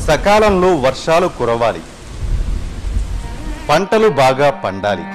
సకాలంలో వర్షాలు కురవాలి పంటలు బాగా పండాలి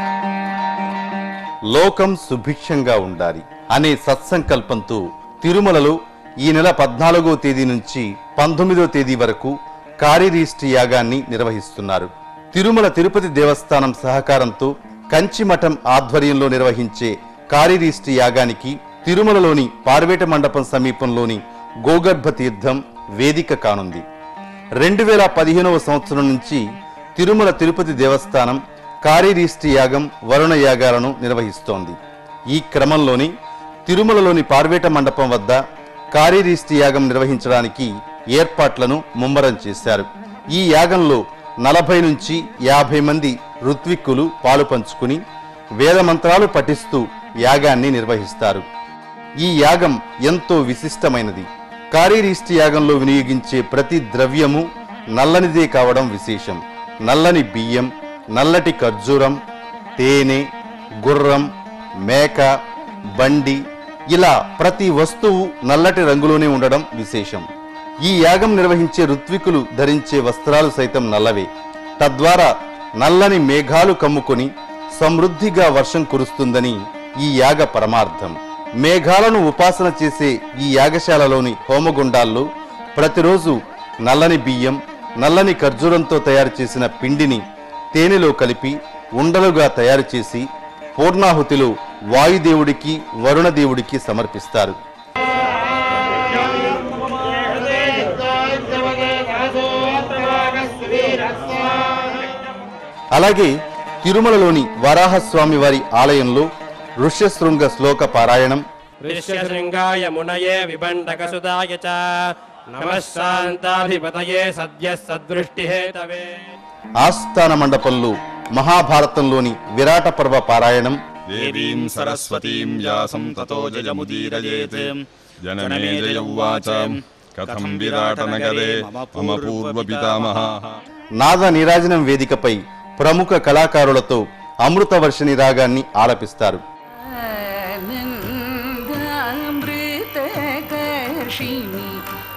లోకం సుభిక్షంగా ఉండాలి అనే సత్సంకల్పంతో తిరుమలలో ఈ నెల పద్నాలుగో తేదీ నుంచి పంతొమ్మిదో తేదీ వరకు కార్యరీష్టి యాగాన్ని నిర్వహిస్తున్నారు తిరుమల తిరుపతి దేవస్థానం సహకారంతో కంచిమఠం ఆధ్వర్యంలో నిర్వహించే కార్యరీష్టి యాగానికి తిరుమలలోని పార్వేట మండపం సమీపంలోని గోగర్భ తీర్థం వేదిక కానుంది రెండు వేల పదిహేనవ సంవత్సరం నుంచి తిరుమల తిరుపతి దేవస్థానం కార్యరీష్టి యాగం వరుణ యాగాలను నిర్వహిస్తోంది ఈ క్రమంలోని తిరుమలలోని పార్వేట మండపం వద్ద కార్యరీష్టి యాగం నిర్వహించడానికి ఏర్పాట్లను ముమ్మరం చేశారు ఈ యాగంలో నలభై నుంచి యాభై మంది ఋత్విక్కులు పాలు పంచుకుని వేద మంత్రాలు పఠిస్తూ యాగాన్ని నిర్వహిస్తారు ఈ యాగం ఎంతో విశిష్టమైనది కార్యరీష్టి యాగంలో వినియోగించే ప్రతి ద్రవ్యము నల్లనిదే కావడం విశేషం నల్లని బియ్యం నల్లటి ఖర్జూరం తేనె గుర్రం మేక బండి ఇలా ప్రతి వస్తువు నల్లటి రంగులోనే ఉండడం విశేషం ఈ యాగం నిర్వహించే ఋత్వికులు ధరించే వస్త్రాలు సైతం నల్లవే తద్వారా నల్లని మేఘాలు కమ్ముకొని సమృద్ధిగా వర్షం కురుస్తుందని ఈ యాగ పరమార్థం మేఘాలను ఉపాసన చేసే ఈ యాగశాలలోని హోమగుండాల్లో ప్రతిరోజు నల్లని బియ్యం నల్లని ఖర్జూరంతో తయారు చేసిన పిండిని తేనెలో కలిపి ఉండలుగా తయారు చేసి పూర్ణాహుతిలో వాయుదేవుడికి వరుణదేవుడికి సమర్పిస్తారు అలాగే తిరుమలలోని వరాహస్వామి వారి ఆలయంలో ఋష్యశృంగ శ్లోక పారాయణం ऋष्यशृङ्गाय मुनये विबण्डकसुताय च नमः शान्ताधिपतये सद्यः सद्वृष्टिहेतवे ఆస్థాన మండపంలో మహాభారతంలోని విరాట పర్వ పారాయణం దేవీం సరస్వతీం వ్యాసం తతో జయముదీరయేత్ జనమే జయ ఉవాచ కథం విరాటనగరే మమ పూర్వపితామహ నాద నీరాజనం వేదికపై ప్రముఖ కళాకారులతో అమృత వర్షిణి రాగాన్ని ఆలపిస్తారు ఆనందామృతకర్షిణి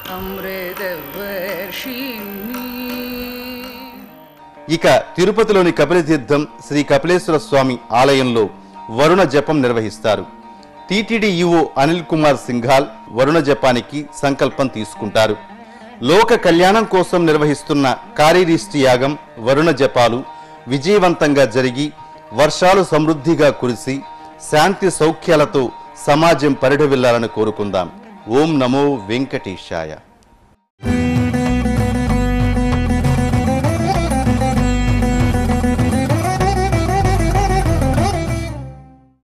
అమృతవర్షిణి ఇక తిరుపతిలోని కపిలతీర్థం శ్రీ కపిలేశ్వర స్వామి ఆలయంలో వరుణ జపం నిర్వహిస్తారు టీటీడీ ఈవో అనిల్ కుమార్ సింఘాల్ వరుణ జపానికి సంకల్పం తీసుకుంటారు లోక కళ్యాణం కోసం నిర్వహిస్తున్న కార్యరీష్టి యాగం వరుణ జపాలు విజయవంతంగా జరిగి వర్షాలు సమృద్ధిగా కురిసి శాంతి సౌఖ్యాలతో సమాజం పరిఢవిల్లాలని కోరుకుందాం ఓం నమో వెంకటేశాయ